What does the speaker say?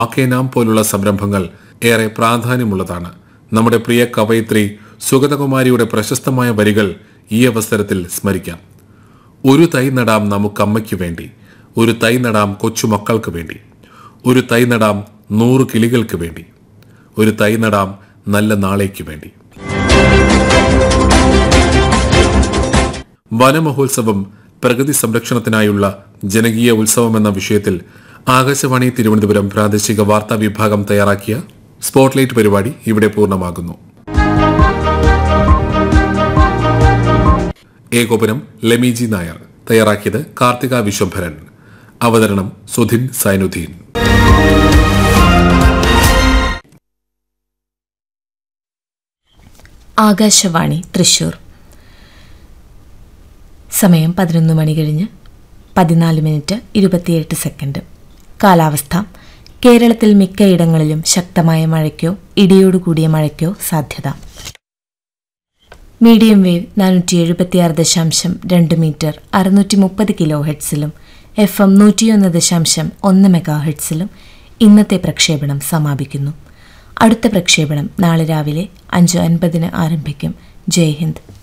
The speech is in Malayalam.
അക്കേനാം പോലുള്ള സംരംഭങ്ങൾ ഏറെ പ്രാധാന്യമുള്ളതാണ് നമ്മുടെ പ്രിയ കവയിത്രി സുഗതകുമാരിയുടെ പ്രശസ്തമായ വരികൾ ഈ അവസരത്തിൽ സ്മരിക്കാം ഒരു തൈ നടാം നമുക്കമ്മയ്ക്ക് വേണ്ടി ഒരു തൈ നടാം കൊച്ചുമക്കൾക്ക് വേണ്ടി ഒരു തൈ നടാം നൂറ് കിളികൾക്ക് വേണ്ടി ഒരു തൈ നടാം നല്ല നാളേക്ക് വേണ്ടി വനമഹോത്സവം പ്രകൃതി സംരക്ഷണത്തിനായുള്ള ജനകീയ ഉത്സവം എന്ന വിഷയത്തിൽ ആകാശവാണി തിരുവനന്തപുരം പ്രാദേശിക വാർത്താ വിഭാഗം തയ്യാറാക്കിയ സ്പോട്ട്ലൈറ്റ് പരിപാടി ഇവിടെ പൂർണ്ണമാകുന്നു ഏകോപനം ലെമിജി നായർ തയ്യാറാക്കിയത് കാർത്തിക വിശ്വംഭരൻ അവതരണം സുധിൻ സൈനുദ്ദീൻ ആകാശവാണി തൃശൂർ സമയം പതിനൊന്ന് മണി കഴിഞ്ഞ് പതിനാല് മിനിറ്റ് ഇരുപത്തിയെട്ട് സെക്കൻഡ് കാലാവസ്ഥ കേരളത്തിൽ മിക്കയിടങ്ങളിലും ശക്തമായ മഴയ്ക്കോ ഇടിയോടുകൂടിയ മഴയ്ക്കോ സാധ്യത മീഡിയം വേവ് നാനൂറ്റി എഴുപത്തിയാറ് ദശാംശം രണ്ട് മീറ്റർ അറുന്നൂറ്റി മുപ്പത് കിലോ ഹെഡ്സിലും എഫ് എം നൂറ്റിയൊന്ന് ദശാംശം ഒന്ന് മെഗാ ഹെഡ്സിലും ഇന്നത്തെ പ്രക്ഷേപണം സമാപിക്കുന്നു അടുത്ത പ്രക്ഷേപണം നാളെ രാവിലെ അഞ്ച് അൻപതിന് ആരംഭിക്കും ജയ് ഹിന്ദ്